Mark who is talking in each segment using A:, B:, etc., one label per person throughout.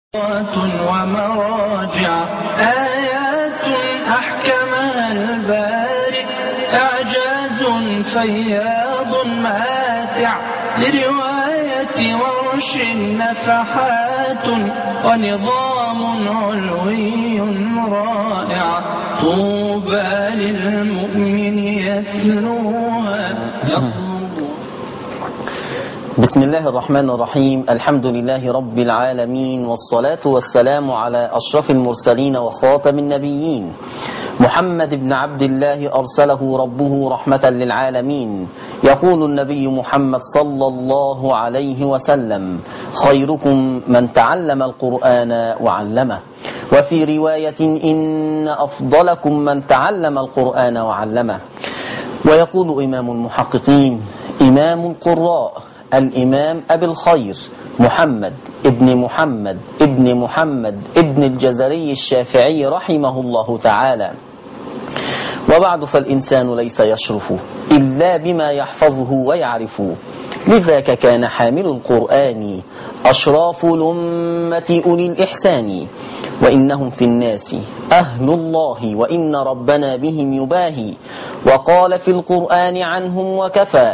A: ومراجع آيات أحكمها الباري إعجاز فياض ماتع لرواية ورش نفحات ونظام علوي رائع طوبى للمؤمن يتلوها يطلب
B: بسم الله الرحمن الرحيم الحمد لله رب العالمين والصلاة والسلام على أشرف المرسلين وخاتم النبيين محمد بن عبد الله أرسله ربه رحمة للعالمين يقول النبي محمد صلى الله عليه وسلم خيركم من تعلم القرآن وعلمه وفي رواية إن أفضلكم من تعلم القرآن وعلمه ويقول إمام المحققين إمام القراء الإمام أبي الخير محمد ابن محمد ابن محمد ابن الجزري الشافعي رحمه الله تعالى وبعد فالإنسان ليس يشرف إلا بما يحفظه ويعرف لذاك كان حامل القرآن أشراف الأمة أولي الإحسان وإنهم في الناس أهل الله وإن ربنا بهم يباهي وقال في القرآن عنهم وكفى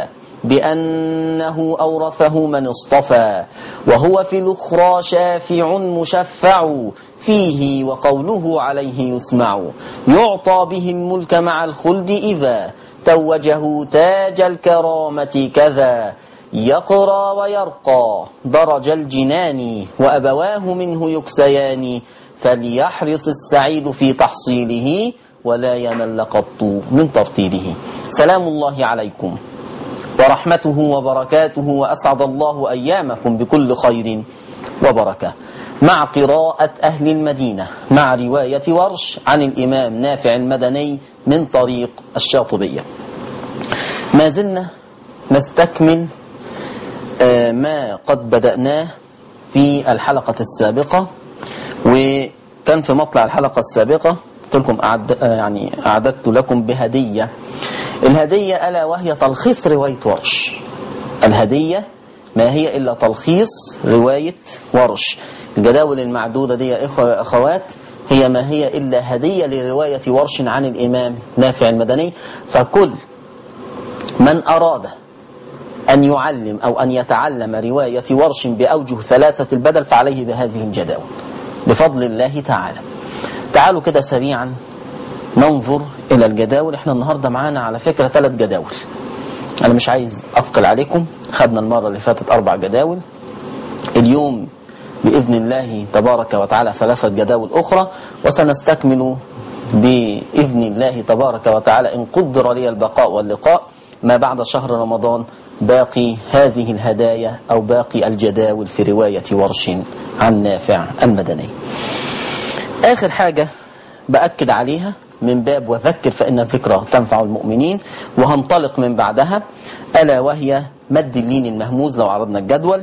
B: بأنه أورثه من اصطفى وهو في الأخرى شافع مشفع فيه وقوله عليه يسمع يعطى به الملك مع الخلد إذا توجه تاج الكرامة كذا يقرى ويرقى درج الجنان وأبواه منه يكسيان فليحرص السعيد في تحصيله ولا يمل قط من ترتيله سلام الله عليكم ورحمته وبركاته وأسعد الله أيامكم بكل خير وبركة مع قراءة أهل المدينة مع رواية ورش عن الإمام نافع المدني من طريق الشاطبية ما زلنا نستكمل ما قد بدأناه في الحلقة السابقة وكان في مطلع الحلقة السابقة قلت لكم أعد يعني أعددت لكم بهدية الهدية ألا وهي تلخيص رواية ورش الهدية ما هي إلا تلخيص رواية ورش الجداول المعدودة دي يا إخوة أخوات هي ما هي إلا هدية لرواية ورش عن الإمام نافع المدني فكل من أراد أن يعلم أو أن يتعلم رواية ورش بأوجه ثلاثة البدل فعليه بهذه الجداول بفضل الله تعالى تعالوا كده سريعا ننظر إلى الجداول احنا النهاردة معانا على فكرة ثلاث جداول أنا مش عايز أثقل عليكم خدنا المرة اللي فاتت أربع جداول اليوم بإذن الله تبارك وتعالى ثلاثة جداول أخرى وسنستكمل بإذن الله تبارك وتعالى إن قدر لي البقاء واللقاء ما بعد شهر رمضان باقي هذه الهدايا أو باقي الجداول في رواية ورش عن نافع المدني آخر حاجة بأكد عليها من باب وذكر فإن الذكرى تنفع المؤمنين وهنطلق من بعدها ألا وهي مد اللين المهموز لو عرضنا الجدول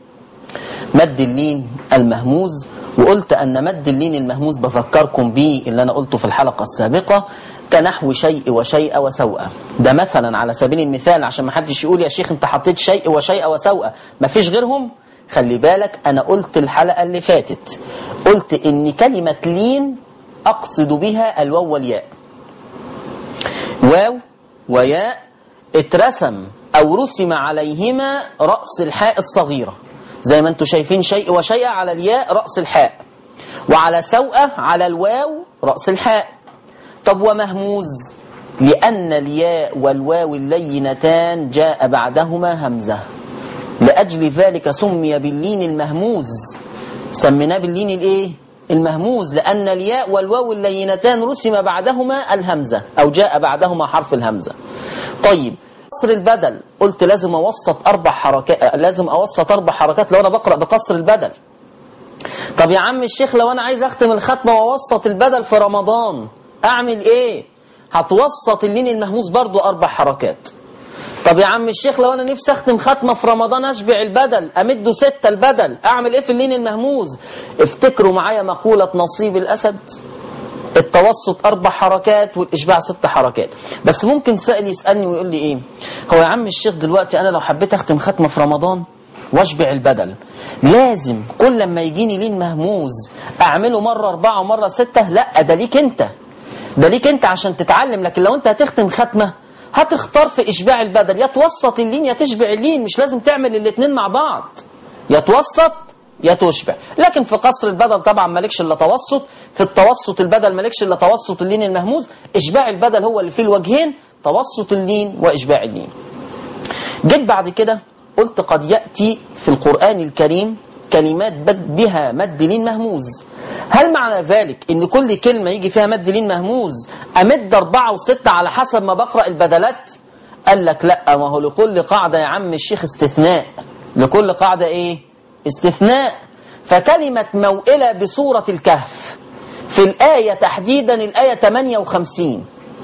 B: مد اللين المهموز وقلت أن مد اللين المهموز بذكركم به اللي أنا قلته في الحلقة السابقة كنحو شيء وشيء وسوء ده مثلا على سبيل المثال عشان ما حدش يقول يا شيخ انت حطيت شيء وشيء وسوء ما فيش غيرهم خلي بالك أنا قلت الحلقة اللي فاتت قلت إن كلمة لين أقصد بها الواو والياء واو وياء اترسم أو رسم عليهما رأس الحاء الصغيرة زي ما انتم شايفين شيء وشيء على الياء رأس الحاء وعلى سوءة على الواو رأس الحاء طب ومهموز لأن الياء والواو اللينتان جاء بعدهما همزة لأجل ذلك سمي باللين المهموز سميناه باللين الايه المهموز لأن الياء والواو اللينتان رسم بعدهما الهمزة أو جاء بعدهما حرف الهمزة طيب قصر البدل قلت لازم أوسط أربع حركات لازم أوسط أربع حركات لو أنا بقرأ بقصر البدل طب يا عم الشيخ لو أنا عايز أختم الختمة وأوسط البدل في رمضان أعمل إيه هتوسط اللين المهموز برضو أربع حركات طب يا عم الشيخ لو انا نفسي اختم ختمه في رمضان اشبع البدل امده ستة البدل اعمل ايه في اللين المهموز افتكروا معايا مقولة نصيب الاسد التوسط اربع حركات والاشباع ست حركات بس ممكن سائل يسالني ويقول لي ايه هو يا عم الشيخ دلوقتي انا لو حبيت اختم ختمه في رمضان واشبع البدل لازم كل لما يجيني لين مهموز اعمله مره اربعه ومره سته لا ده ليك انت ده ليك انت عشان تتعلم لكن لو انت هتختم ختمه هتختار في اشباع البدل يا توسط اللين يا تشبع اللين مش لازم تعمل الاثنين مع بعض يا توسط يا تشبع لكن في قصر البدل طبعا مالكش الا توسط في التوسط البدل مالكش الا توسط اللين المهموز اشباع البدل هو اللي فيه الوجهين توسط اللين واشباع اللين جيت بعد كده قلت قد يأتي في القرآن الكريم كلمات بد بها مد لين مهموز هل معنى ذلك ان كل كلمة يجي فيها مد لين مهموز امد اربعة وستة على حسب ما بقرأ البدلات قال لك لا ما هو لكل قاعدة يا عم الشيخ استثناء لكل قاعدة ايه استثناء فكلمة موئلة بسورة الكهف في الآية تحديدا الآية 58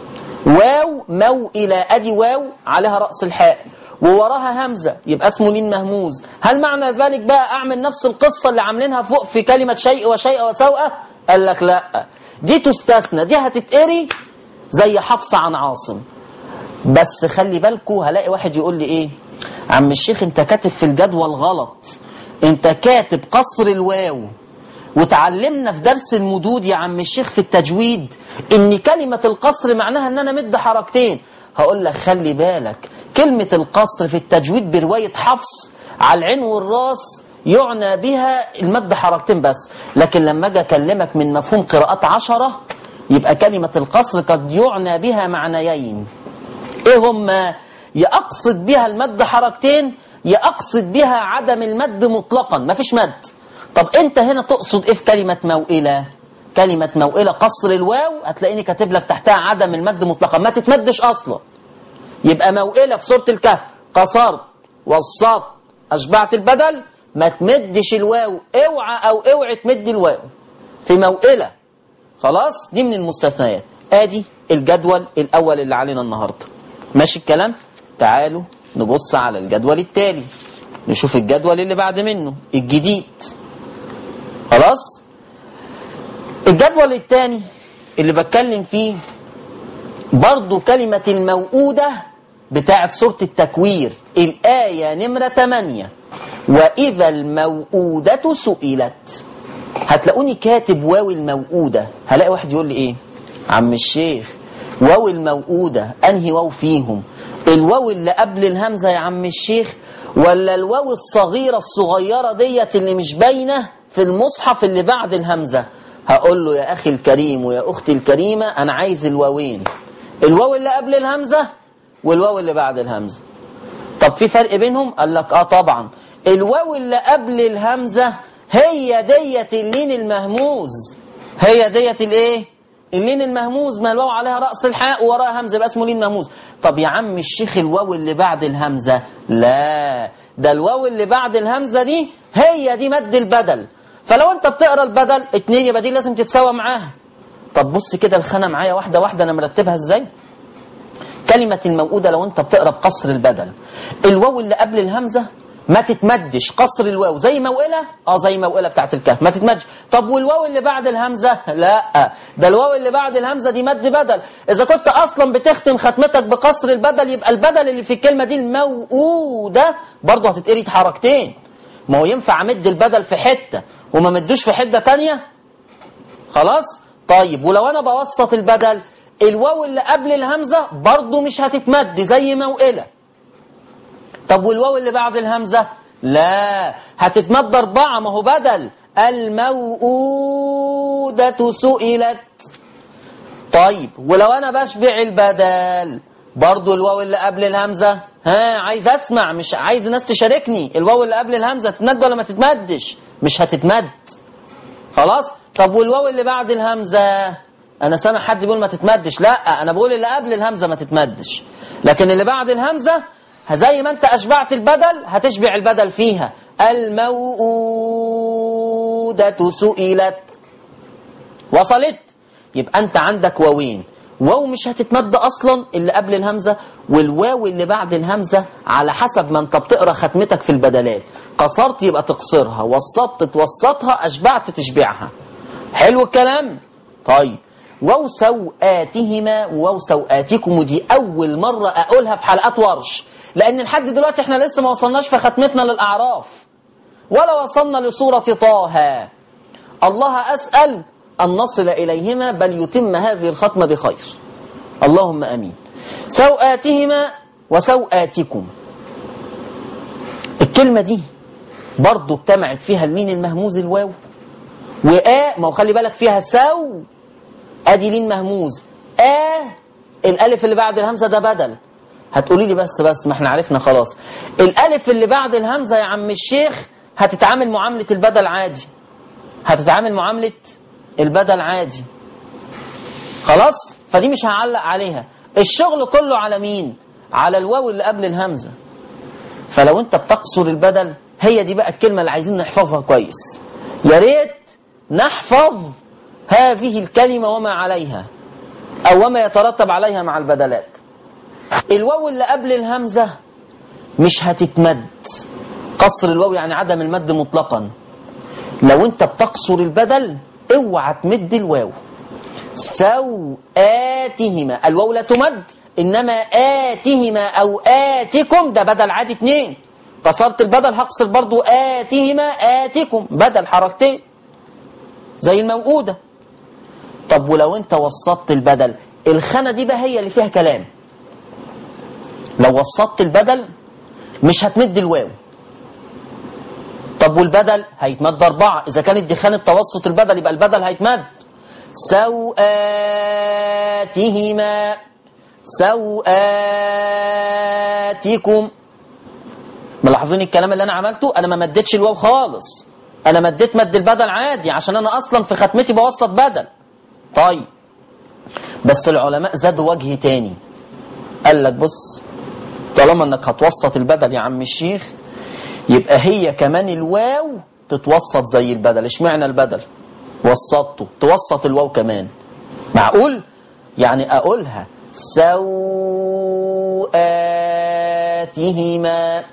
B: واو موئلة ادي واو عليها رأس الحاء ووراها همزة يبقى اسمه لين مهموز هل معنى ذلك بقى أعمل نفس القصة اللي عاملينها فوق في كلمة شيء وشيء وسوءة قال لك لا دي تستثنى دي هتتقري زي حفص عن عاصم بس خلي بالكوا هلاقي واحد يقول لي ايه عم الشيخ انت كاتب في الجدول غلط انت كاتب قصر الواو وتعلمنا في درس المدود يا عم الشيخ في التجويد ان كلمة القصر معناها ان انا مد حركتين هقول لك خلي بالك كلمة القصر في التجويد برواية حفص على العين والراس يعنى بها المد حركتين بس لكن لما اجي اكلمك من مفهوم قراءات عشرة يبقى كلمة القصر قد يعنى بها معنيين ايه هما يا اقصد بها المد حركتين يا اقصد بها عدم المد مطلقا مفيش مد طب انت هنا تقصد ايه في كلمة موئلة كلمة موئلة قصر الواو هتلاقيني كاتب لك تحتها عدم المد مطلقا ما تتمدش اصلا يبقى موئلة في سورة الكهف قصرت وسطت اشبعت البدل ما تمدش الواو اوعى او اوعي تمد الواو في موئلة خلاص دي من المستثنيات ادي الجدول الاول اللي علينا النهارده ماشي الكلام تعالوا نبص على الجدول التالي نشوف الجدول اللي بعد منه الجديد خلاص الجدول الثاني اللي بتكلم فيه برضو كلمة الموؤودة بتاعت سورة التكوير الآية نمرة 8 وإذا الموؤودة سئلت هتلاقوني كاتب واو الموؤودة هلاقي واحد يقول لي إيه عم الشيخ واو الموؤودة أنهي واو فيهم الواو اللي قبل الهمزة يا عم الشيخ ولا الواو الصغيرة الصغيرة ديت اللي مش باينة في المصحف اللي بعد الهمزة هقول له يا أخي الكريم ويا أختي الكريمة أنا عايز الواوين الواو اللي قبل الهمزة والواو اللي بعد الهمزة طب في فرق بينهم قال لك اه طبعا الواو اللي قبل الهمزة هي ديت اللين المهموز هي ديت الايه اللين المهموز ما الواو عليها رأس الحاء ووراها همزة يبقى اسمه لين مهموز طب يا عم الشيخ الواو اللي بعد الهمزة لا ده الواو اللي بعد الهمزة دي هي دي مد البدل فلو انت بتقرا البدل اتنين يبقى دي لازم تتساوى معاها طب بص كده الخانة معايا واحدة واحدة انا مرتبها ازاي كلمة الموؤودة لو انت بتقرا بقصر البدل الواو اللي قبل الهمزة ما تتمدش قصر الواو زي موئلة اه زي موئلة بتاعت الكهف ما تتمدش طب والواو اللي بعد الهمزة لا ده الواو اللي بعد الهمزة دي مد بدل اذا كنت اصلا بتختم ختمتك بقصر البدل يبقى البدل اللي في الكلمة دي الموؤودة برضه هتتقري حركتين ما هو ينفع امد البدل في حتة وما مدوش في حتة تانية خلاص طيب ولو انا بوسط البدل الواو اللي قبل الهمزة برضه مش هتتمد زي موئلة طب والواو اللي بعد الهمزة لا هتتمد أربعة ما هو بدل الموؤودة سئلت طيب ولو أنا بشبع البدل برضو الواو اللي قبل الهمزة ها عايز أسمع مش عايز الناس تشاركني الواو اللي قبل الهمزة تتمد ولا ما تتمدش مش هتتمد خلاص طب والواو اللي بعد الهمزة أنا سامع حد بيقول ما تتمدش لا أنا بقول اللي قبل الهمزة ما تتمدش لكن اللي بعد الهمزة زي ما انت اشبعت البدل هتشبع البدل فيها الموءودة سئلت وصلت يبقى انت عندك واوين واو مش هتتمد اصلا اللي قبل الهمزة والواو اللي بعد الهمزة على حسب ما انت بتقرا ختمتك في البدلات قصرت يبقى تقصرها وسطت توسطها اشبعت تشبعها حلو الكلام طيب واو سوآتهما وواو سوآتكم ودي أول مرة أقولها في حلقات ورش لان لحد دلوقتي احنا لسه ما وصلناش في ختمتنا للاعراف ولا وصلنا لسوره طه الله اسال ان نصل اليهما بل يتم هذه الختمه بخير اللهم امين سوآتهما وسوآتكم الكلمه دي برضه اجتمعت فيها المين المهموز الواو وآ ما هو خلي بالك فيها سو ادي لين مهموز آ الالف اللي بعد الهمزه ده بدل هتقولي لي بس بس ما احنا عرفنا خلاص الالف اللي بعد الهمزه يا عم الشيخ هتتعامل معامله البدل عادي هتتعامل معامله البدل عادي خلاص فدي مش هعلق عليها الشغل كله على مين على الواو اللي قبل الهمزه فلو انت بتقصر البدل هي دي بقى الكلمه اللي عايزين نحفظها كويس يا ريت نحفظ هذه الكلمه وما عليها او وما يترتب عليها مع البدلات الواو اللي قبل الهمزه مش هتتمد قصر الواو يعني عدم المد مطلقا لو انت بتقصر البدل اوعى تمد الواو سوآتهما الواو لا تمد انما آتهما او آتكم ده بدل عادي اتنين كسرت البدل هقصر برضو آتهما آتكم بدل حركتين زي الموؤودة طب ولو انت وسطت البدل الخانة دي بقى هي اللي فيها كلام لو وسطت البدل مش هتمد الواو طب والبدل هيتمد أربعة إذا كانت دي خانة توسط البدل يبقى البدل هيتمد سوآتهما سوآتكم ملاحظين الكلام اللي أنا عملته أنا ما مدتش الواو خالص أنا مديت مد البدل عادي عشان أنا أصلا في ختمتي بوسط بدل طيب بس العلماء زادوا وجه تاني قال لك بص طالما انك هتوسط البدل يا عم الشيخ يبقى هي كمان الواو تتوسط زي البدل اشمعنى البدل وسطته توسط الواو كمان معقول يعني اقولها سوآتهما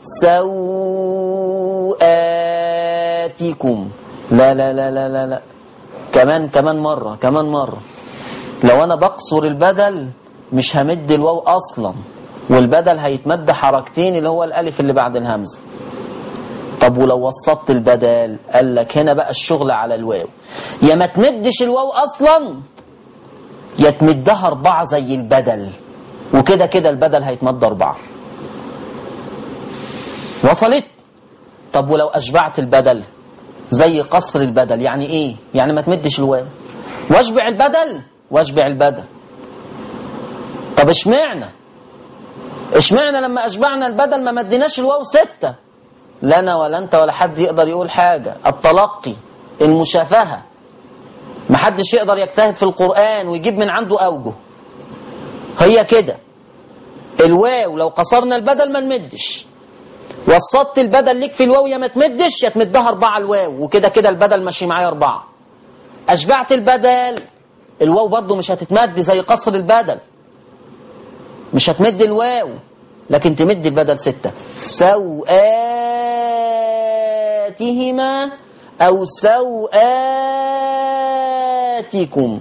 B: سوآتكم لا لا لا لا لا لا كمان كمان مرة كمان مرة لو انا بقصر البدل مش همد الواو اصلا والبدل هيتمد حركتين اللي هو الالف اللي بعد الهمزه طب ولو وسطت البدل قال لك هنا بقى الشغل على الواو يا ما تمدش الواو اصلا يا تمدها اربعه زي البدل وكده كده البدل هيتمد اربعه وصلت طب ولو اشبعت البدل زي قصر البدل يعني ايه يعني ما تمدش الواو واشبع البدل واشبع البدل طب اشمعنى اشمعنى لما اشبعنا البدل ما مديناش الواو ستة لنا ولا انت ولا حد يقدر يقول حاجة التلقي المشافهة محدش يقدر يجتهد في القرآن ويجيب من عنده أوجه هي كده الواو لو قصرنا البدل ما نمدش وسطت البدل ليك في الواو يا ما تمدش يا تمدها أربعة الواو وكده كده البدل ماشي معايا أربعة أشبعت البدل الواو برضو مش هتتمد زي قصر البدل مش هتمد الواو لكن تمد البدل ستة سوآتهما أو سوآتكم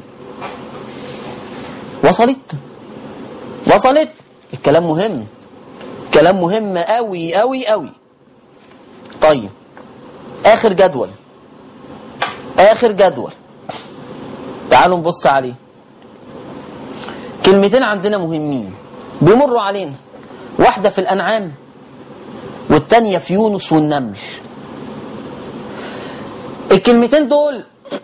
B: وصلت وصلت الكلام مهم كلام مهم قوي قوي قوي طيب آخر جدول آخر جدول تعالوا نبص عليه كلمتين عندنا مهمين بيمروا علينا واحدة في الأنعام والتانية في يونس والنمل الكلمتين دول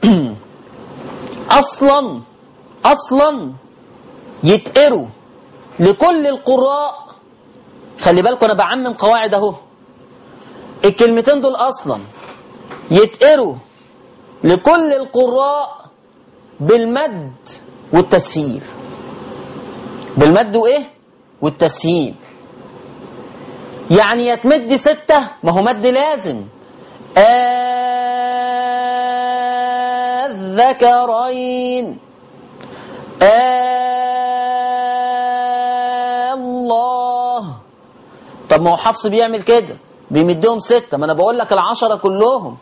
B: أصلا أصلا يتقروا لكل القراء خلي بالكم أنا بعمم قواعد أهو الكلمتين دول أصلا يتقروا لكل القراء بالمد والتسهيل بالمد وايه والتسهيل يعني يتمد ستة ما هو مد لازم الذكرين الله طب ما هو حفص بيعمل كده بيمدهم ستة ما انا بقول لك العشرة كلهم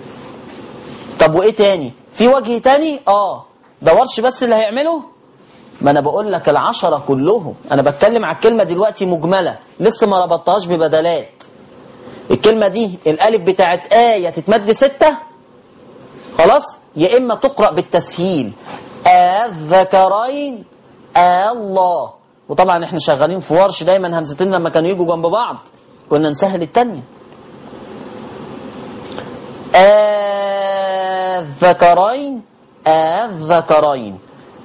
B: طب وايه تاني في وجه تاني اه ده ورش بس اللي هيعمله ما انا بقول لك العشرة كلهم انا بتكلم على الكلمة دلوقتي مجملة لسه ما ربطتهاش ببدلات الكلمة دي الالف بتاعت آية تتمد ستة خلاص يا اما تقرأ بالتسهيل الذكرين الله وطبعا احنا شغالين في ورش دايما همزتين لما كانوا يجوا جنب بعض كنا نسهل التانية الذكرين الذكرين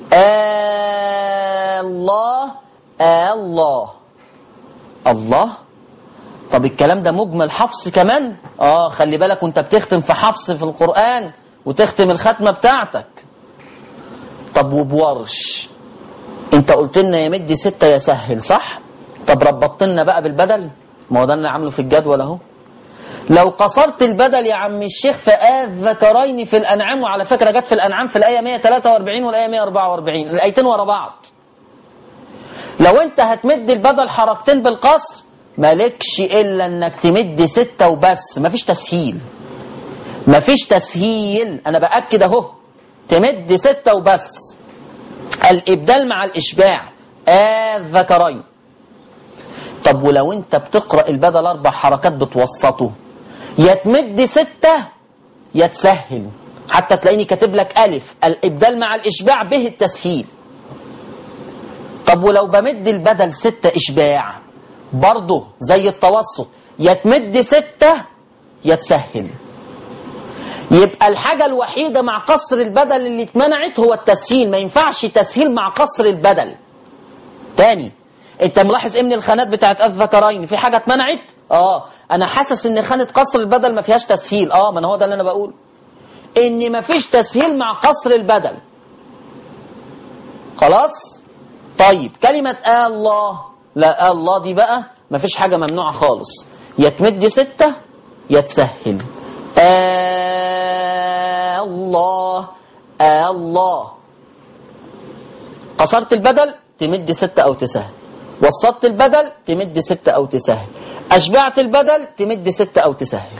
B: الله الله الله طب الكلام ده مجمل حفص كمان اه خلي بالك وانت بتختم في حفص في القرآن وتختم الختمة بتاعتك طب وبورش انت قلت لنا يا مدي ستة يا سهل صح طب ربطت لنا بقى بالبدل ما هو ده اللي عامله في الجدول اهو لو قصرت البدل يا عم الشيخ في الذكرين في الانعام وعلى فكره جت في الانعام في الايه 143 والايه 144 الايتين ورا بعض لو انت هتمد البدل حركتين بالقصر مالكش الا انك تمد ستة وبس مفيش تسهيل مفيش تسهيل انا باكد اهو تمد ستة وبس الابدال مع الاشباع الذكرين طب ولو انت بتقرا البدل اربع حركات بتوسطه يا تمد ستة يا تسهل حتى تلاقيني كاتب لك ألف الإبدال مع الإشباع به التسهيل طب ولو بمد البدل ستة إشباع برضه زي التوسط يا تمد ستة يا تسهل يبقى الحاجة الوحيدة مع قصر البدل اللي اتمنعت هو التسهيل ما ينفعش تسهيل مع قصر البدل تاني انت ملاحظ ايه من الخانات بتاعت الذكرين في حاجة اتمنعت اه انا حاسس ان خانة قصر البدل ما فيهاش تسهيل اه ما هو ده اللي انا بقول ان ما فيش تسهيل مع قصر البدل خلاص طيب كلمة آه الله لا آه الله دي بقى ما فيش حاجة ممنوعة خالص يا تمد ستة يا تسهل آه الله آه الله قصرت البدل تمد ستة أو تسهل وسطت البدل تمد ستة أو تسهل أشبعت البدل تمد ستة أو تسهل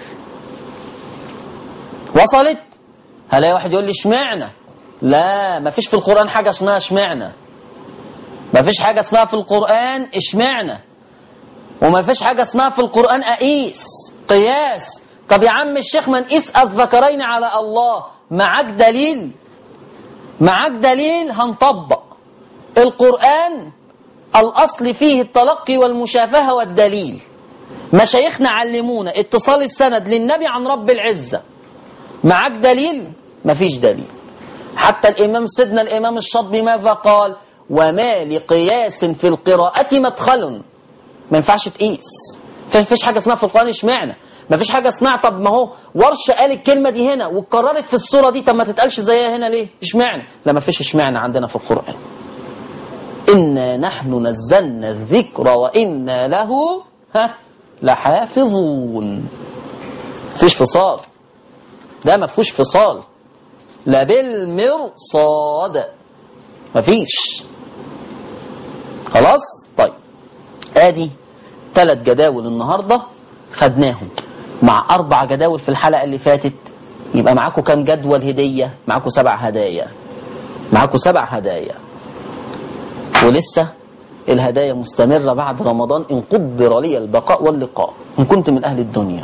B: وصلت هلاقي واحد يقول لي اشمعنى لا ما فيش في القرآن حاجة اسمها اشمعنى ما فيش حاجة اسمها في القرآن اشمعنى وما فيش حاجة اسمها في القرآن أقيس قياس طب يا عم الشيخ ما نقيس الذكرين على الله معاك دليل معاك دليل هنطبق القرآن الأصل فيه التلقي والمشافهة والدليل مشايخنا علمونا اتصال السند للنبي عن رب العزة معاك دليل مفيش دليل حتى الإمام سيدنا الإمام الشاطبي ماذا قال وما لقياس في القراءة مدخل ما ينفعش تقيس فيش حاجة اسمها في القرآن اشمعنى ما فيش حاجة اسمها طب ما هو ورشة قال الكلمة دي هنا واتكررت في الصورة دي طب ما تتقالش زيها هنا ليه اشمعنى لا ما فيش اشمعنى عندنا في القرآن إنا نحن نزلنا الذكر وإنا له ها لحافظون فيش فصال ده ما فيهوش فصال لا بالمرصاد مفيش خلاص طيب ادي ثلاث جداول النهارده خدناهم مع اربع جداول في الحلقه اللي فاتت يبقى معاكم كام جدول هديه معاكم سبع هدايا معاكم سبع هدايا ولسه الهدايا مستمرة بعد رمضان إن قدر لي البقاء واللقاء إن كنت من أهل الدنيا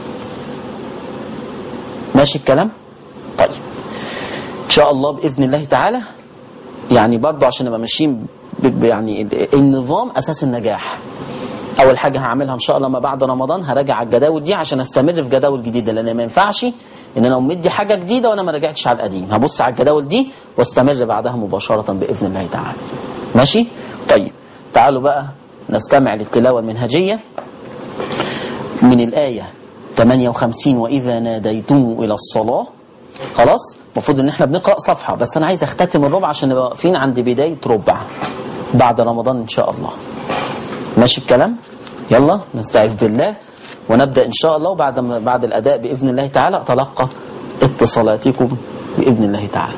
B: ماشي الكلام طيب إن شاء الله بإذن الله تعالى يعني برضه عشان نبقى ماشيين يعني النظام أساس النجاح أول حاجة هعملها إن شاء الله ما بعد رمضان هراجع الجداول دي عشان أستمر في جداول جديدة لأن ما ينفعش إن أنا أمدي حاجة جديدة وأنا ما رجعتش على القديم هبص على الجداول دي واستمر بعدها مباشرة بإذن الله تعالى ماشي طيب تعالوا بقى نستمع للتلاوة المنهجية من الآية 58 وإذا ناديتم إلى الصلاة خلاص المفروض ان احنا بنقرأ صفحة بس انا عايز اختتم الربع عشان نبقى واقفين عند بداية ربع بعد رمضان ان شاء الله ماشي الكلام يلا نستعيذ بالله ونبدأ ان شاء الله وبعد بعد الاداء باذن الله تعالى اتلقى اتصالاتكم باذن الله تعالى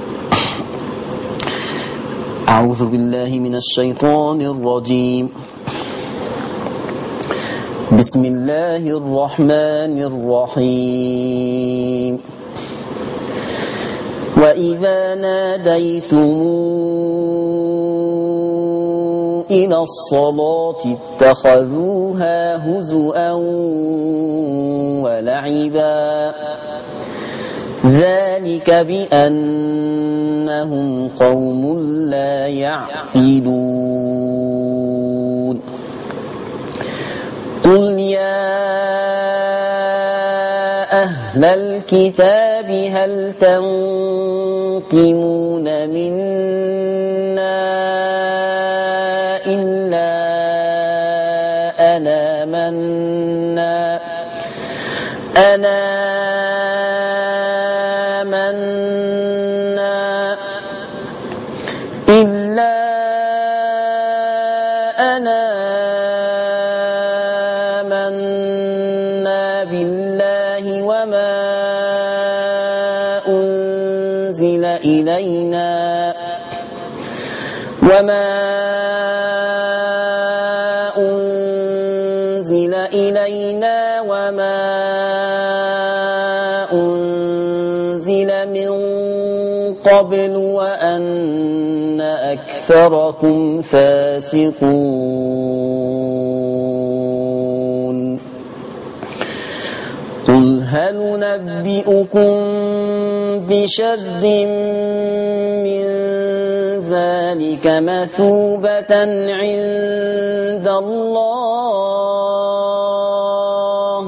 B: أعوذ بالله من الشيطان الرجيم بسم الله الرحمن الرحيم وإذا ناديتم إلى الصلاة اتخذوها هزؤا ولعبا ذلك بأنهم قوم لا يعقلون قل يا أهل الكتاب هل تنقمون منا إلا أنا منا أنا منا إلا أنا منا بالله وما أنزل إلينا وما أنزل إلينا وما أنزل من قبل وأن أكثركم فاسقون قل هل ننبئكم بشر من ذلك مثوبة عند الله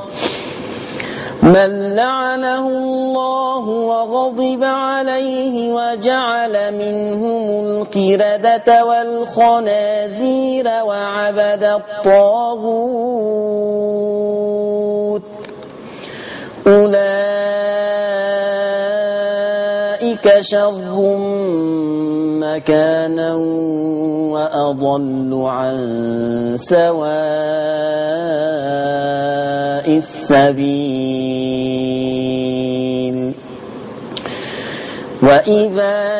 B: من لعنه الله وغضب عليه وجعل منهم القردة والخنازير وعبد الطاغوت أولئك شر مكانا وأضل عن سواء السبيل وإذا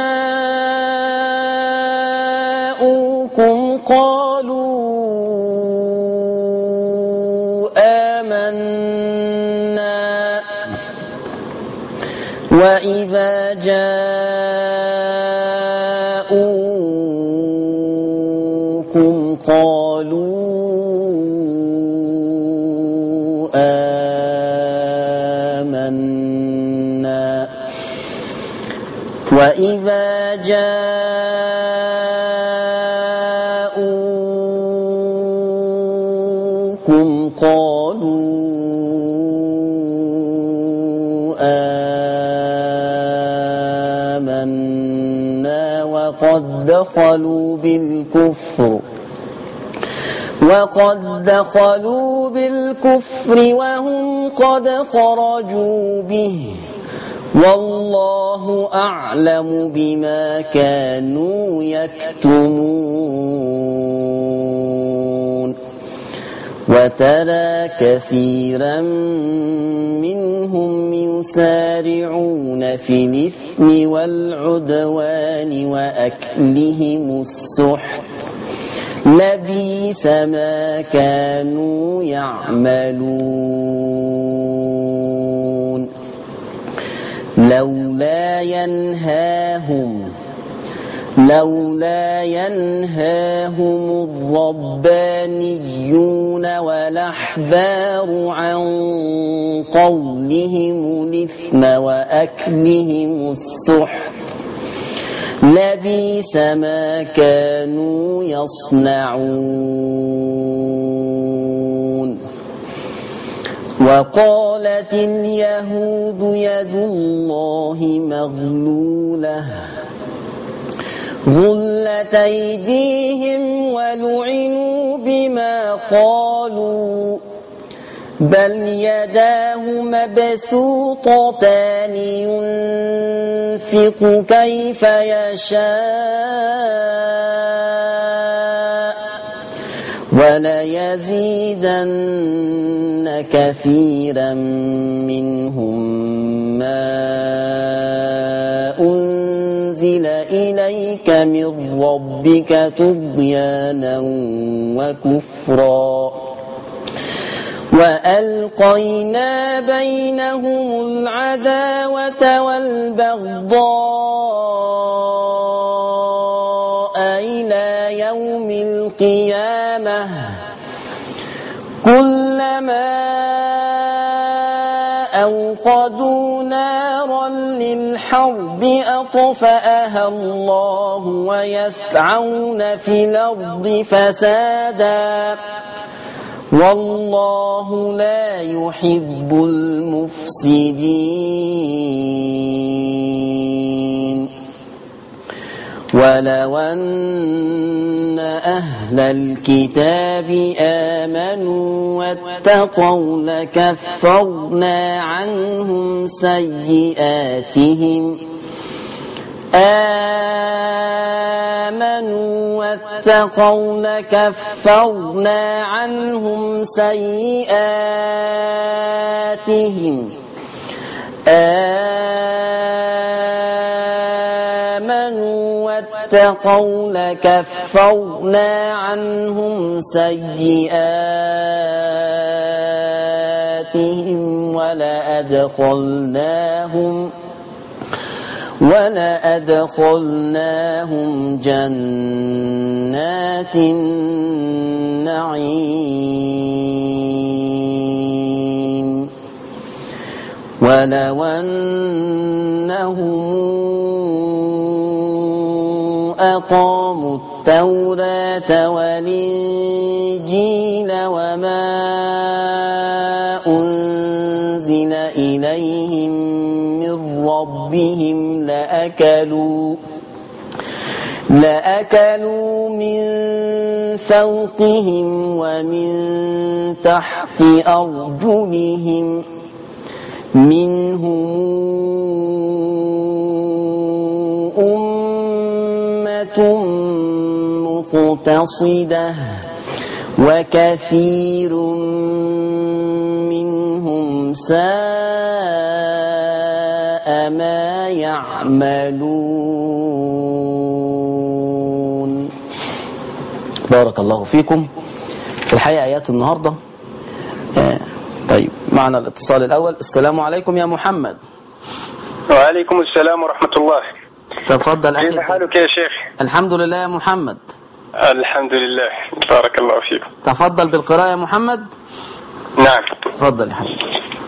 B: جاءوكم قالوا آمنا وإذا جاءوكم قالوا آمنا وإذا جاءوكم قالوا آمنا وقد دخلوا بالكفر وقد دخلوا بالكفر وهم قد خرجوا به والله أعلم بما كانوا يكتمون وترى كثيرا منهم يسارعون في الإثم والعدوان وأكلهم السحت لبيس ما كانوا يعملون لولا ينهاهم لولا ينهاهم الربانيون والأحبار عن قولهم الإثم وأكلهم السحت لبيس ما كانوا يصنعون وقالت اليهود يد الله مغلولة غلت أيديهم ولعنوا بما قالوا بل يداه مبسوطتان ينفق كيف يشاء وليزيدن كثيرا منهم ما أنزل إليك من ربك طغيانا وكفرا وألقينا بينهم العداوة والبغضاء إلى يوم القيامة كلما أوقدوا نارا للحرب أطفأها الله ويسعون في الأرض فسادا والله لا يحب المفسدين ولو أن أهل الكتاب آمنوا واتقوا لكفرنا عنهم سيئاتهم آمنوا واتقوا لكفرنا عنهم سيئاتهم آمنوا واتقوا لكفرنا عنهم سيئاتهم ولأدخلناهم ولأدخلناهم جنات النعيم ولو أنهم أقاموا التوراة والإنجيل وما أنزل إليهم من ربهم لأكلوا لأكلوا من فوقهم ومن تحت أرجلهم منهم أمة مقتصدة وكثير منهم ساء ما يعملون بارك الله فيكم في الحقيقة آيات النهاردة آه طيب معنا الاتصال الأول السلام عليكم يا محمد
C: وعليكم السلام ورحمة الله
B: تفضل
C: كيف
B: أخي
C: حالك يا شيخ
B: الحمد لله يا محمد
C: الحمد لله بارك الله فيكم
B: تفضل بالقراءة يا محمد
C: نعم
B: تفضل يا حبيبي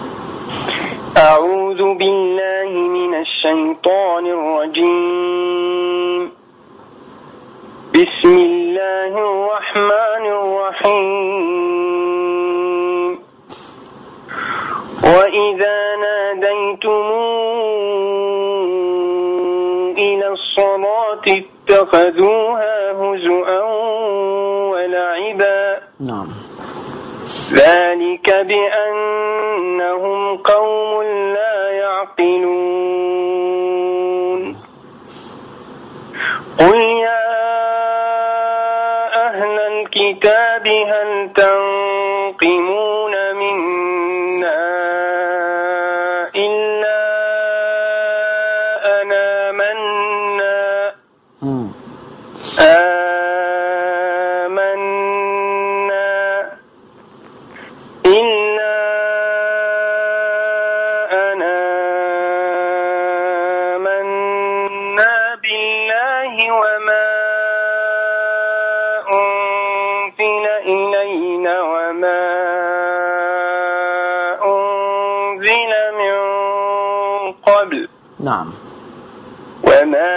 C: أعوذ بالله من الشيطان الرجيم بسم الله الرحمن الرحيم وإذا ناديتم إلى الصلاة اتخذوها هزؤا ولعبا
B: نعم
C: ذلك بأنهم قوم لا يعقلون قل يا أهل الكتاب هل تنقمون منا إلا أنا منا
B: مم.
C: آمنا إلا أنا آمنا بالله وما أنزل إلينا وما أنزل من قبل
B: نعم
C: وما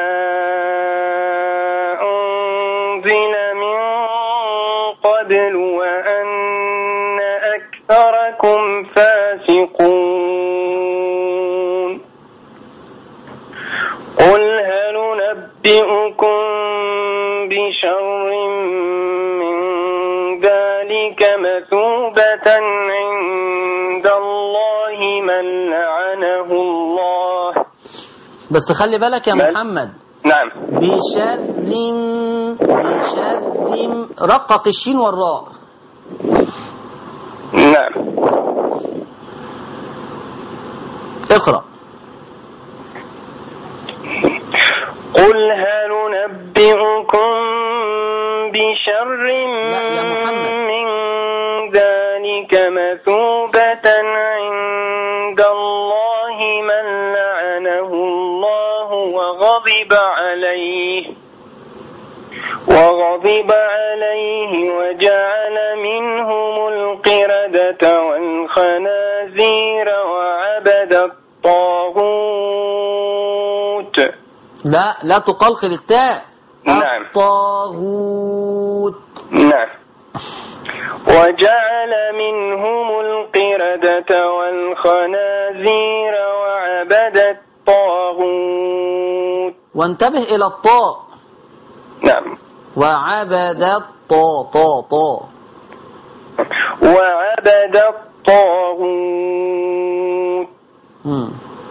C: أنزل من قبل وأن أكثركم فاسقون قل هل ننبئكم بشر من ذلك مثوبة عند الله من لعنه الله
B: بس خلي بالك يا
C: بل-
B: محمد
C: نعم
B: بشر بشر رقق الشين والراء
C: نعم
B: اقرأ
C: قل هل ننبئكم بشر
B: لا يا محمد.
C: من ذلك مثوبة عند الله من لعنه الله وغضب عليه وغضب عليه وجعل منهم القردة والخنازير وعبد الطاغوت
B: لا لا تقلقل التاء
C: نعم.
B: الطاغوت
C: نعم وجعل منهم القردة والخنازير وعبد الطاغوت
B: وانتبه إلى الطاء
C: نعم
B: وعبد الطاء طاء طاء
C: وعبد الطاغوت
B: مم.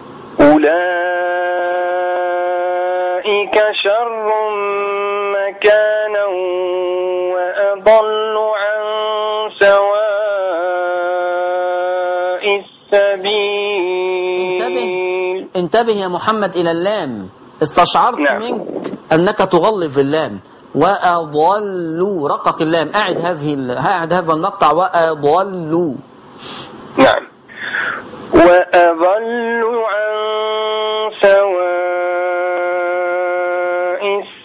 C: أولئك شر مكانا وأضل عن سواء السبيل
B: انتبه يا محمد إلى اللام استشعرت
C: نعم.
B: منك أنك تغلظ اللام وأضلوا رقق اللام أعد هذه ال- أعد هذا المقطع وأضلوا
C: نعم وأضل عن سواء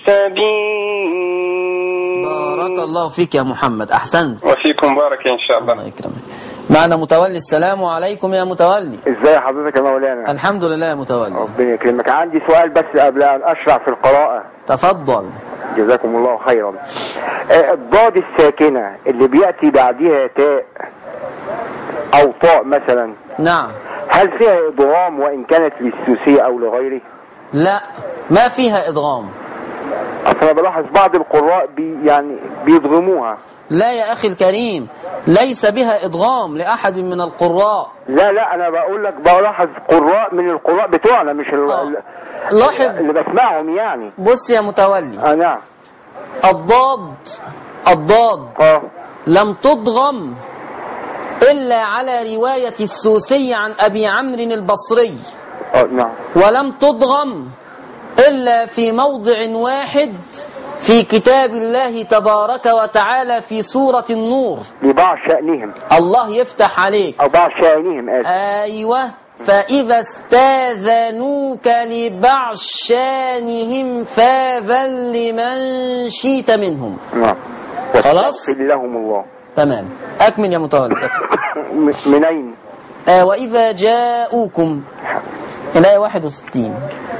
C: السبيل
B: بارك الله فيك يا محمد أحسنت
C: وفيكم بارك إن شاء الله
B: الله يكرمك معنا متولي السلام عليكم يا متولي
D: ازاي حضرتك يا مولانا
B: الحمد لله يا متولي
D: ربنا يكرمك عندي سؤال بس قبل ان اشرع في القراءة
B: تفضل
D: جزاكم الله خيرا آه، الضاد الساكنة اللي بيأتي بعدها تاء او طاء مثلا
B: نعم
D: هل فيها ادغام وان كانت للسوسية او لغيره
B: لا ما فيها إدغام
D: اصل انا بلاحظ بعض القراء بي يعني بيضغموها
B: لا يا أخي الكريم ليس بها إدغام لأحد من القراء
D: لا لا انا بقول لك بلاحظ قراء من القراء بتوعنا مش ال-
B: آه.
D: ال-
B: لاحظ
D: اللي بسمعهم يعني
B: بص يا متولي
D: اه نعم
B: الضاد الضاد
D: اه
B: لم تضغم إلا على رواية السوسي عن أبي عمرو البصري
D: اه نعم
B: ولم تضغم إلا في موضع واحد في كتاب الله تبارك وتعالى في سورة النور
D: لبعض شأنهم
B: الله يفتح عليك
D: او بعض شأنهم اسف
B: أيوة فإذا استاذنوك لبعض شانهم فاذن لمن شئت منهم
D: نعم
B: خلاص؟
D: واستغفر لهم الله
B: تمام أكمل يا متولي أكمل.
D: م- من أين؟
B: آه وإذا جاءوكم الآية 61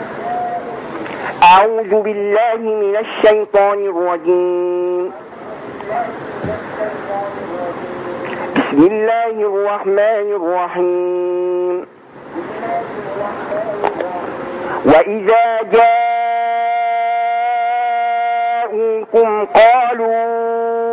D: أعوذ بالله من الشيطان الرجيم بسم الله الرحمن الرحيم وإذا جاءوكم قالوا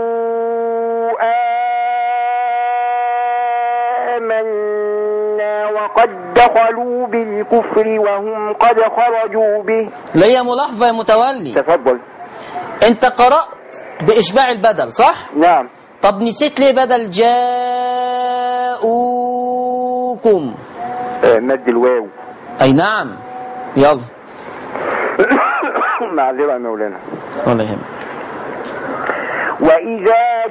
D: آمنا وقد دخلوا بالكفر وهم قد خرجوا به
B: ليا ملاحظة يا متولي
D: تفضل
B: أنت قرأت بإشباع البدل صح؟
D: نعم
B: طب نسيت ليه بدل جاءوكم
D: آه، مد الواو
B: أي نعم يلا
D: معذرة يا مولانا
B: ولا يهمك
D: وإذا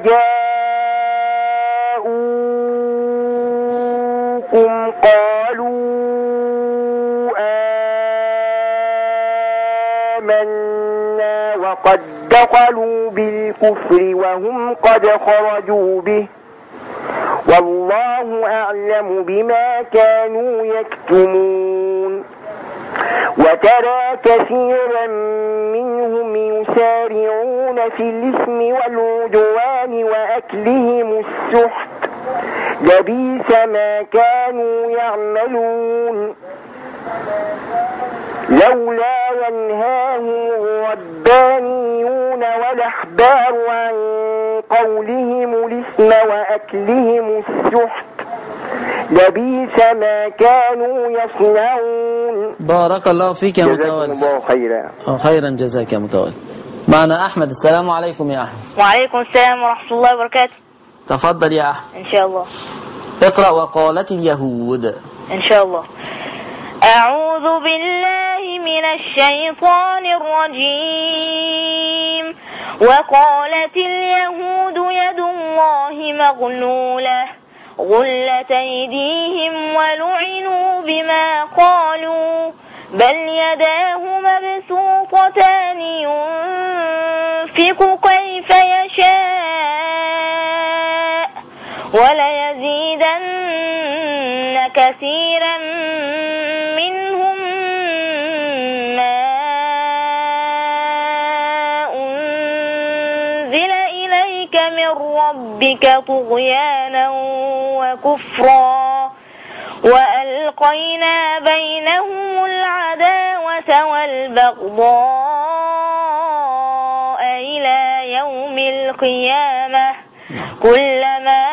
D: جاءوكم قالوا آمنا وقد دخلوا بالكفر وهم قد خرجوا به والله أعلم بما كانوا يكتمون وترى كثيرا منهم يسارعون في الإثم والعدوان وأكلهم السحت لبيس ما كانوا يعملون لولا ينهاهم الربانيون والأحبار عن قولهم الإثم وأكلهم السحت لبيس ما كانوا يصنعون
B: بارك الله فيك يا
D: جزاكم
B: متولي
D: الله خيرا
B: أو خيرا جزاك يا متولي معنا أحمد السلام عليكم يا أحمد
E: وعليكم السلام ورحمة الله وبركاته
B: تفضل يا أحمد
E: إن شاء الله
B: اقرأ وقالت اليهود
E: إن شاء الله أعوذ بالله من الشيطان الرجيم وقالت اليهود يد الله مغلولة غلت أيديهم ولعنوا بما قالوا بل يداه مبسوطتان ينفق ينفق كيف يشاء وليزيدن كثيرا منهم ما أنزل إليك من ربك طغيانا وكفرا وألقينا بينهم العداوة والبغضاء إلى يوم القيامة كلما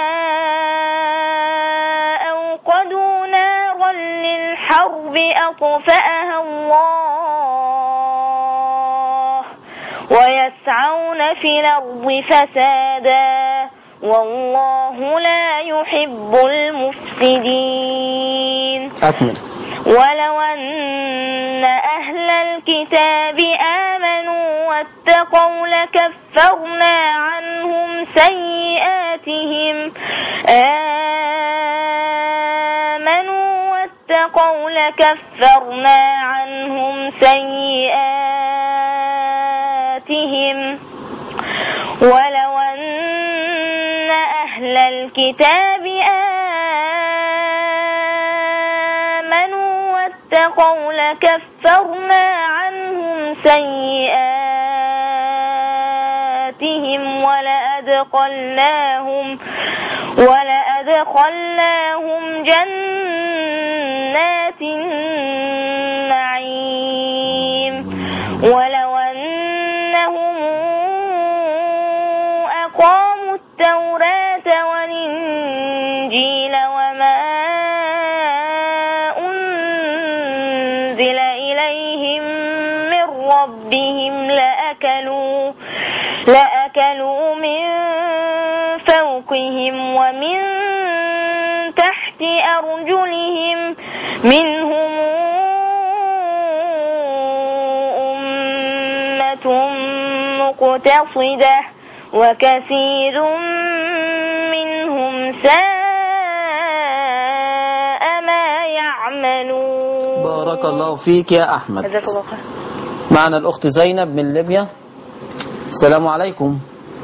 E: أوقدوا نارا للحرب أطفأها الله ويسعون في الأرض فسادا والله لا يحب المفسدين
B: أكمل
E: ولو أن أهل الكتاب آمنوا واتقوا لكفرنا عنهم سيئاتهم آمنوا واتقوا لكفرنا عنهم سيئاتهم ولو أن أهل الكتاب آمنوا واتقوا لكفرنا عنهم سيئاتهم ولأدخلناهم ولأدخلناهم جنات النعيم ولو أنهم أقاموا التوراة والإنجيل وما أنزل إليهم من ربهم لأكلوا لأكلوا من فوقهم ومن تحت أرجلهم منهم أمة مقتصدة وكثير منهم ساء ما يعملون
B: بارك الله فيك يا أحمد
E: جزاك الله خير
B: معنا الأخت زينب من ليبيا السلام عليكم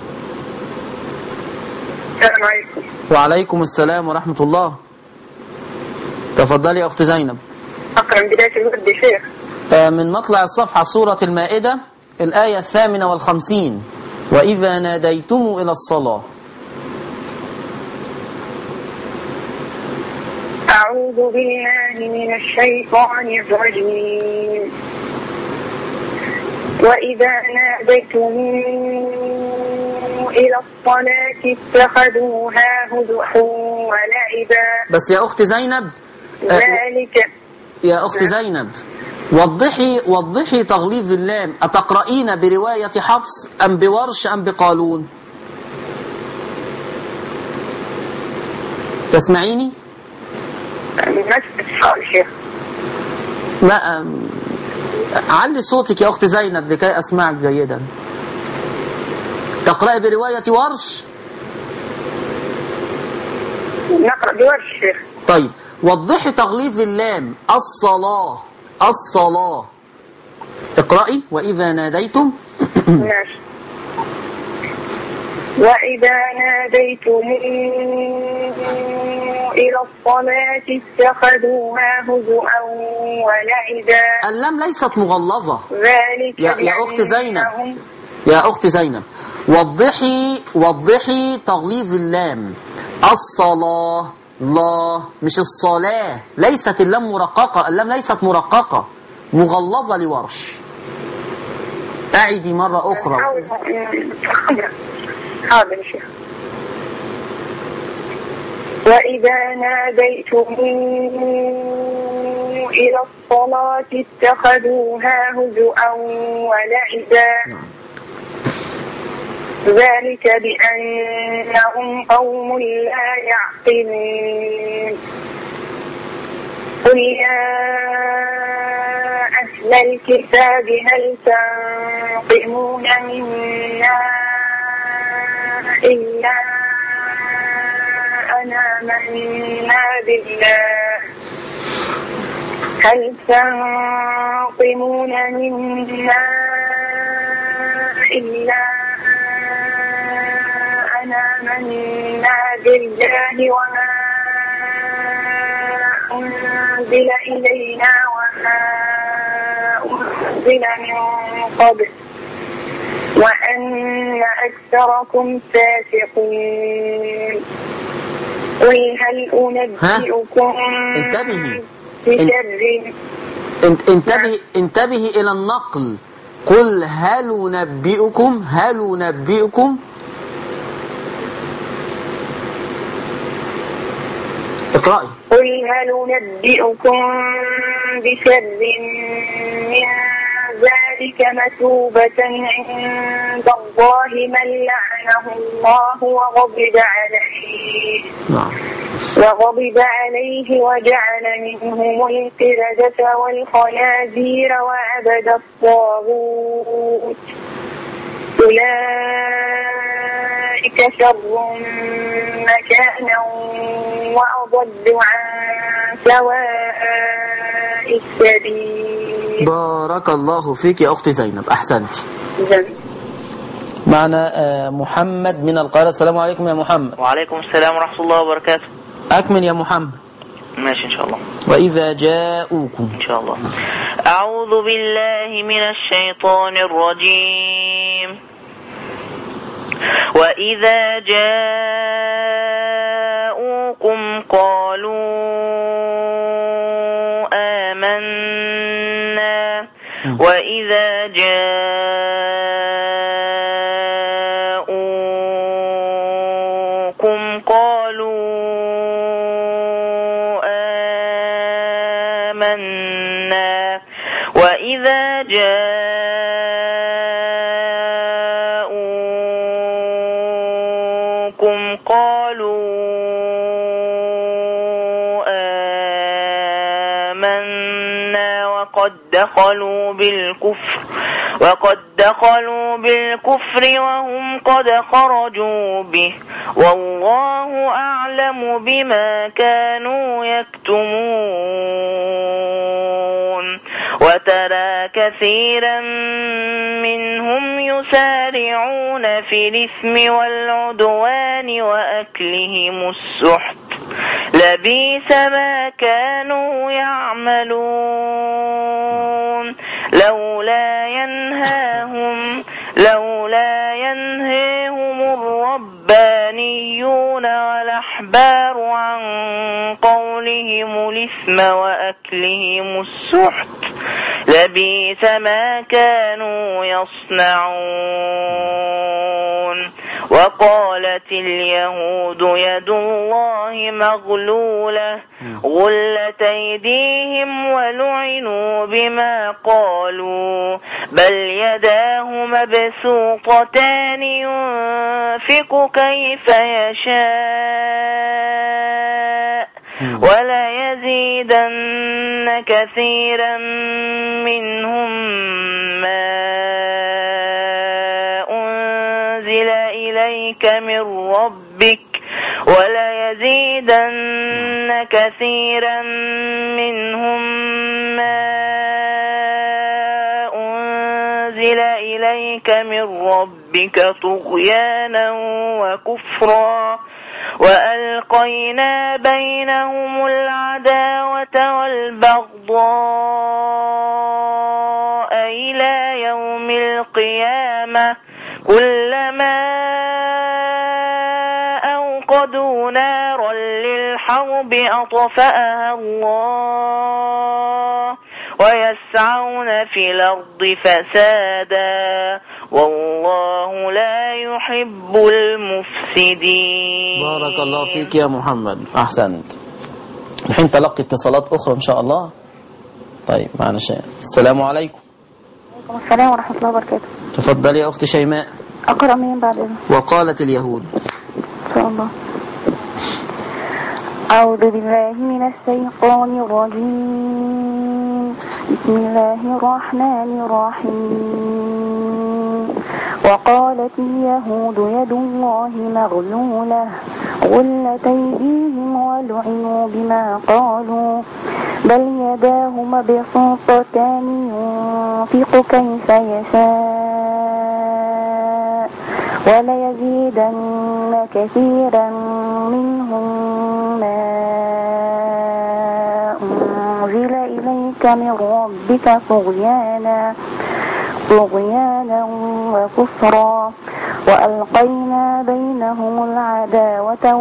C: السلام عليكم
B: وعليكم السلام ورحمة الله تفضلي يا أخت زينب
C: أقرأ من بداية الورد يا شيخ
B: آه، من مطلع الصفحة سورة المائدة الآية الثامنة والخمسين وإذا ناديتم إلى الصلاة
C: أعوذ بالله من الشيطان الرجيم وإذا ناديتم إلى الصلاة اتخذوها هزوا ولعبا
B: بس يا أخت زينب آه،
C: ذلك
B: يا أخت زينب وضحي وضحي تغليظ اللام أتقرأين برواية حفص أم بورش أم بقالون تسمعيني
C: مسجد حال شيخ
B: لا أم، علي صوتك يا أخت زينب لكي أسمعك جيدا تقرأي برواية ورش
C: نقرأ بورش شيخ
B: طيب وضحي تغليظ اللام الصلاة الصلاة اقرأي وإذا ناديتم
C: ماشي وإذا ناديتم إلى الصلاة اتخذوها هزؤا ولعبا
B: اللام ليست مغلظة
C: ذلك
B: يا- يا أخت زينب.
C: بأنهم-
B: يا أخت زينب وضحي وضحي تغليظ اللام الصلاة لا مش الصلاة ليست اللام مرققة اللام ليست مرققة مغلظة لورش أعدي مرة أخرى
C: حاضر حاضر يا شيخ وإذا ناديتم إلى الصلاة اتخذوها هزؤا ولعبا ذلك بأنهم قوم لا يعقلون قل يا أهل الكتاب هل تنقمون منا إلا أن آمنا بالله هل تنقمون منا إلا أن آمنا بالله وما أنزل إلينا وما أنزل من قبل وأن أكثركم فاسقون قل هل أنبئكم
B: انتبهي.
C: بشر
B: انت- انتبه انتبه إلى النقل قل هل ننبئكم هل ننبئكم اقرأي
C: قل هل ننبئكم بشر من ذلك مثوبة عند الله من لعنه الله وغضب عليه
B: نعم
C: وغضب عليه وجعل منهم القردة والخنازير وعبد الطاغوت أولئك شر مكانا وأضل عن سواء السبيل
B: بارك الله فيك يا أختي زينب أحسنت
C: جميل.
B: معنا آه، محمد من القاهرة السلام عليكم يا محمد
F: وعليكم السلام ورحمة الله وبركاته
B: أكمل يا محمد
F: ماشي إن شاء الله
B: وإذا جاءوكم
F: إن شاء الله أعوذ بالله من الشيطان الرجيم وإذا جاءوكم قالوا آمنا وإذا جاءوكم قالوا آمنا وإذا جاءوكم قالوا آمنا وقد دخلوا بالكفر وقد دخلوا بالكفر وهم قد خرجوا به والله أعلم بما كانوا يكتمون وترى كثيرا منهم يسارعون في الإثم والعدوان وأكلهم السحت لبيس ما كانوا يعملون لولا ينهاهم لولا ينهيهم الربانيون والأحبار عن قولهم الإثم وأكلهم السحت لبيس ما كانوا يصنعون وقالت اليهود يد الله مغلولة غلت أيديهم ولعنوا بما قالوا بل يداه مبسوطتان ينفق كيف يشاء ولا يزيدن كثيرا منهم ما أنزل إليك من ربك ولا يزيدن كثيرا منهم ما أنزل إليك من ربك طغيانا وكفرا وألقينا بينهم العداوة والبغضاء إلى يوم القيامة كلما أوقدوا نارا للحرب أطفأها الله ويسعون في الأرض فسادا والله لا يحب المفسدين
B: بارك الله فيك يا محمد أحسنت الحين تلقي اتصالات أخرى إن شاء الله طيب معنا شيء السلام عليكم
G: وعليكم السلام ورحمة الله وبركاته
B: تفضلي يا أختي شيماء
G: أقرأ منين بعد إذن
B: وقالت اليهود
G: إن شاء الله أعوذ بالله من الشيطان الرجيم بسم الله الرحمن الرحيم وقالت اليهود يد الله مغلولة غلت أيديهم ولعنوا بما قالوا بل يداه مبسوطتان ينفق كيف يشاء وليزيدن كثيرا منهم ما أنزل إليك من ربك طغيانا طغيانا وكفرا وألقينا بينهم العداوة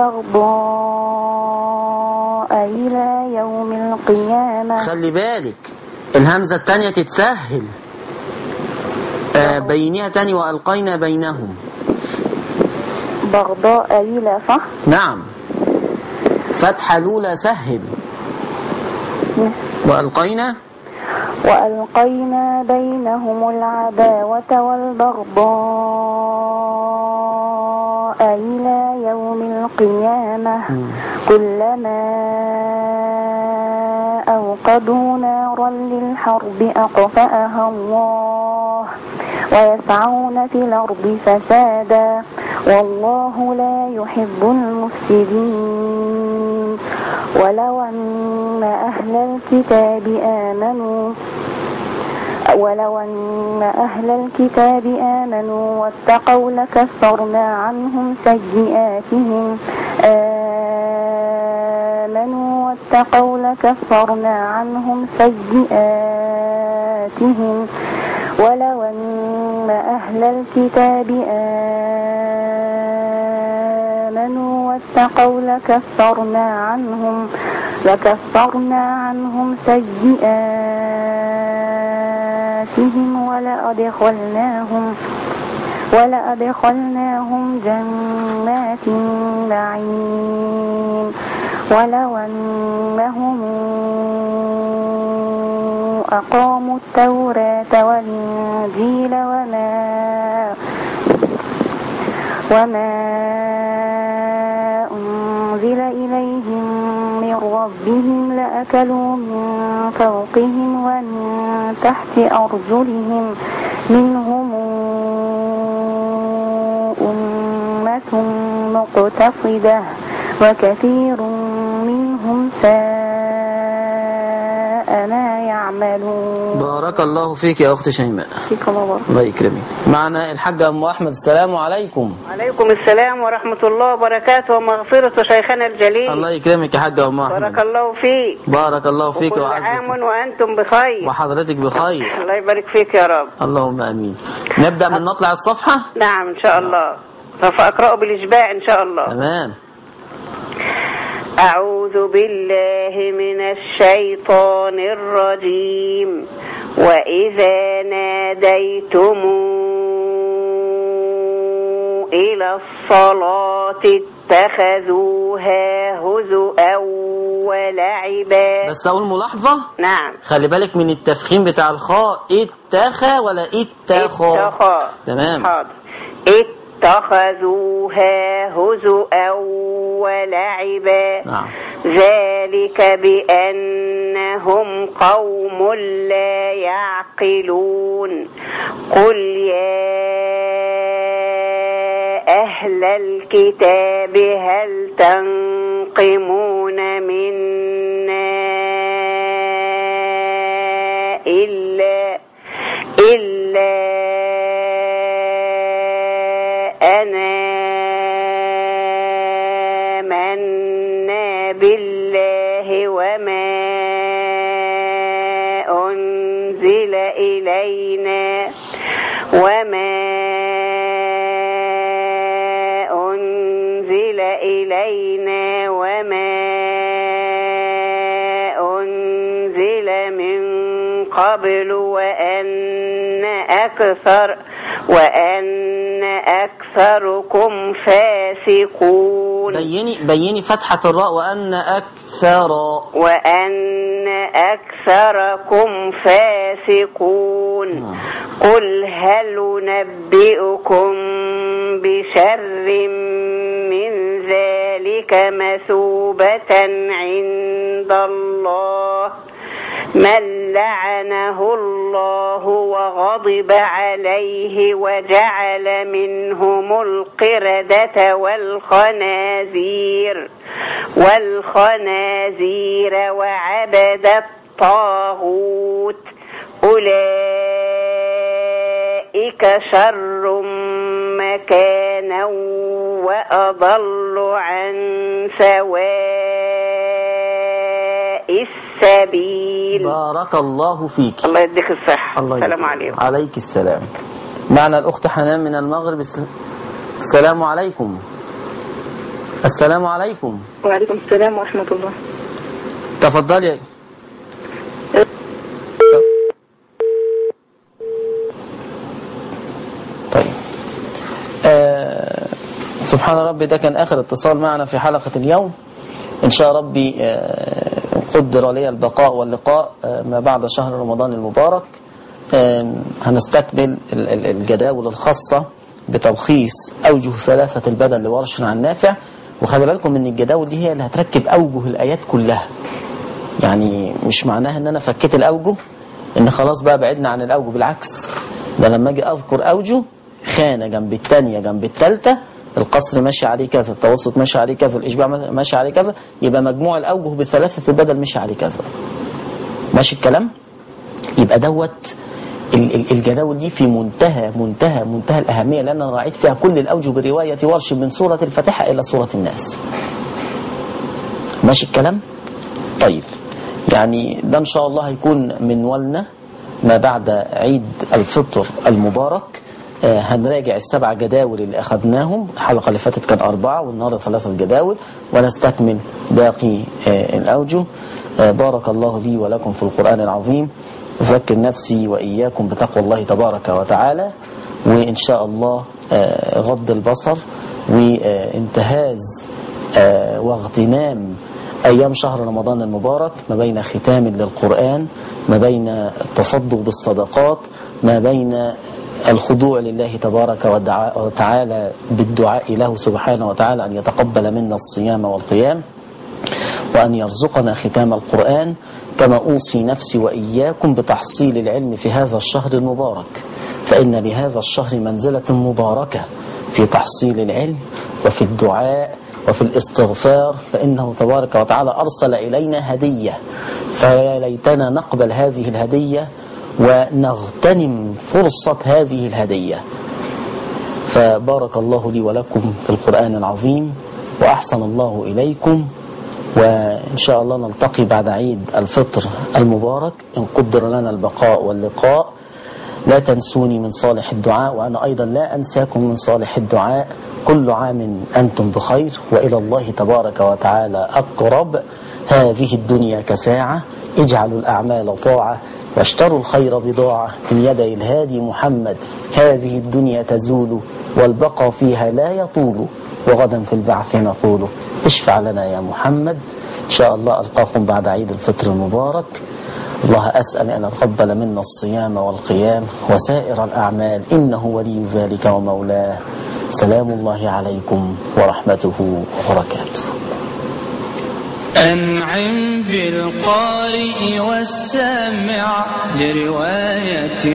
G: والبغضاء إلى يوم القيامة
B: خلي بالك الهمزة التانية تتسهل آه بينيها تاني وألقينا بينهم
G: بغضاء إلى صح
B: نعم فتحة الأولى سهل وألقينا
G: وألقينا بينهم العداوة والبغضاء إلى يوم القيامة كلما أوقدوا نارا للحرب أطفأها الله ويسعون في الأرض فسادا والله لا يحب المفسدين ولو أن أهل الكتاب آمنوا ولو أن أهل الكتاب آمنوا واتقوا لكفرنا عنهم سيئاتهم آمنوا واتقوا لكفرنا عنهم سيئاتهم ولو أن أهل الكتاب آمنوا واتقوا لكفرنا عنهم لكفرنا عنهم سيئاتهم ولأدخلناهم ولأدخلناهم جنات النعيم ولو أنهم أقاموا التوراة والإنجيل وما وما أنزل إليهم من ربهم لأكلوا من فوقهم ومن تحت أرجلهم منهم أمة مقتصدة وكثير منهم ساء ما يعملون
B: بارك الله فيك يا أخت شيماء
G: فيك الله بارك.
B: الله يكرمك معنا الحاجة أم أحمد السلام عليكم
H: عليكم السلام ورحمة الله وبركاته ومغفرة شيخنا الجليل
B: الله يكرمك يا حاجة أم
H: بارك
B: أحمد
H: الله فيك
B: بارك الله فيك
H: وكل عام
B: وعزك
H: وأنتم بخير
B: وحضرتك بخير
H: الله يبارك فيك يا رب
B: اللهم امين نبدا من نطلع الصفحه
H: نعم إن شاء الله سوف أقرأ بالإشباع إن شاء الله
B: تمام
H: أعوذ بالله من الشيطان الرجيم وإذا ناديتم إلى الصلاة اتخذوها هزؤا ولعبا
B: بس اقول ملاحظه
H: نعم
B: خلي بالك من التفخيم بتاع الخاء اتخى ولا اتخى
H: اتخا
B: تمام
H: حاضر اتخذوها هزؤا ولعبا
B: نعم
H: ذلك بأنهم قوم لا يعقلون قل يا أهل الكتاب هل تنقمون منا إلا إلا أنا آمنا بالله وما أنزل إلينا وما أنزل إلينا وما أنزل من قبل وأن أكثر وأن أكثركم فاسقون
B: بيني بيني فتحه الراء وان اكثر
H: وأن أكثركم فاسقون قل هل ننبئكم بشر من ذلك مثوبة عند الله من لعنه الله وغضب عليه وجعل منهم القردة والخنازير والخنازير وعبد الطاغوت أولئك شر مكانا وأضل عن سواء السبيل
B: بارك الله فيك
H: الله يديك الصحة
B: الله
H: السلام
B: يكرمك.
H: عليكم
B: عليك السلام معنا الأخت حنان من المغرب الس- السلام عليكم السلام عليكم
G: وعليكم السلام ورحمة الله
B: تفضلي طيب آه سبحان ربي ده كان آخر اتصال معنا في حلقة اليوم إن شاء ربي آه قدر لي البقاء واللقاء آه ما بعد شهر رمضان المبارك آه هنستكمل ال- ال- الجداول الخاصة بتلخيص أوجه ثلاثة البدن لورش عن نافع وخلي بالكم ان الجداول دي هي اللي هتركب أوجه الآيات كلها يعني مش معناها ان انا فكيت الاوجه ان خلاص بقى بعدنا عن الاوجه بالعكس ده لما اجي اذكر اوجه خانه جنب الثانيه جنب الثالثه القصر ماشي عليه كذا التوسط ماشي عليه كذا الاشباع ماشي عليه كذا يبقى مجموع الاوجه بالثلاثه البدل ماشي عليه كذا ماشي الكلام يبقى دوت ال- ال- الجداول دي في منتهى منتهى منتهى الأهمية لأن أنا راعيت فيها كل الأوجه برواية ورش من سورة الفاتحة إلى سورة الناس ماشي الكلام طيب يعني ده إن شاء الله هيكون منولنا ما بعد عيد الفطر المبارك آه، هنراجع السبع جداول اللي أخذناهم الحلقة اللي فاتت كان أربعة والنهاردة ثلاثة جداول ونستكمل باقي آه، الأوجه آه، بارك الله لي ولكم في القرآن العظيم أذكر نفسي وإياكم بتقوى الله تبارك وتعالى وإن شاء الله آه، غض البصر وانتهاز آه، واغتنام أيام شهر رمضان المبارك ما بين ختام للقرآن ما بين التصدق بالصدقات ما بين الخضوع لله تبارك ودعا- وتعالى بالدعاء له سبحانه وتعالى أن يتقبل منا الصيام والقيام وأن يرزقنا ختام القرآن كما أوصي نفسي وإياكم بتحصيل العلم في هذا الشهر المبارك فإن لهذا الشهر منزلة مباركة في تحصيل العلم وفي الدعاء وفي الاستغفار فإنه تبارك وتعالى أرسل إلينا هدية فيا ليتنا نقبل هذه الهدية ونغتنم فرصة هذه الهدية فبارك الله لي ولكم في القرآن العظيم وأحسن الله إليكم وإن شاء الله نلتقي بعد عيد الفطر المبارك إن قدر لنا البقاء واللقاء لا تنسوني من صالح الدعاء وأنا أيضا لا أنساكم من صالح الدعاء كل عام أنتم بخير وإلى الله تبارك وتعالى أقرب هذه الدنيا كساعة اجعلوا الأعمال طاعة واشتروا الخير بضاعة من يدي الهادي محمد هذه الدنيا تزول والبقى فيها لا يطول وغدا في البعث نقول اشفع لنا يا محمد إن شاء الله ألقاكم بعد عيد الفطر المبارك الله أسأل أن يتقبل منا الصيام والقيام وسائر الأعمال إنه ولي ذلك ومولاه سلام الله عليكم ورحمته وبركاته
A: أنعم بالقارئ والسامع لرواية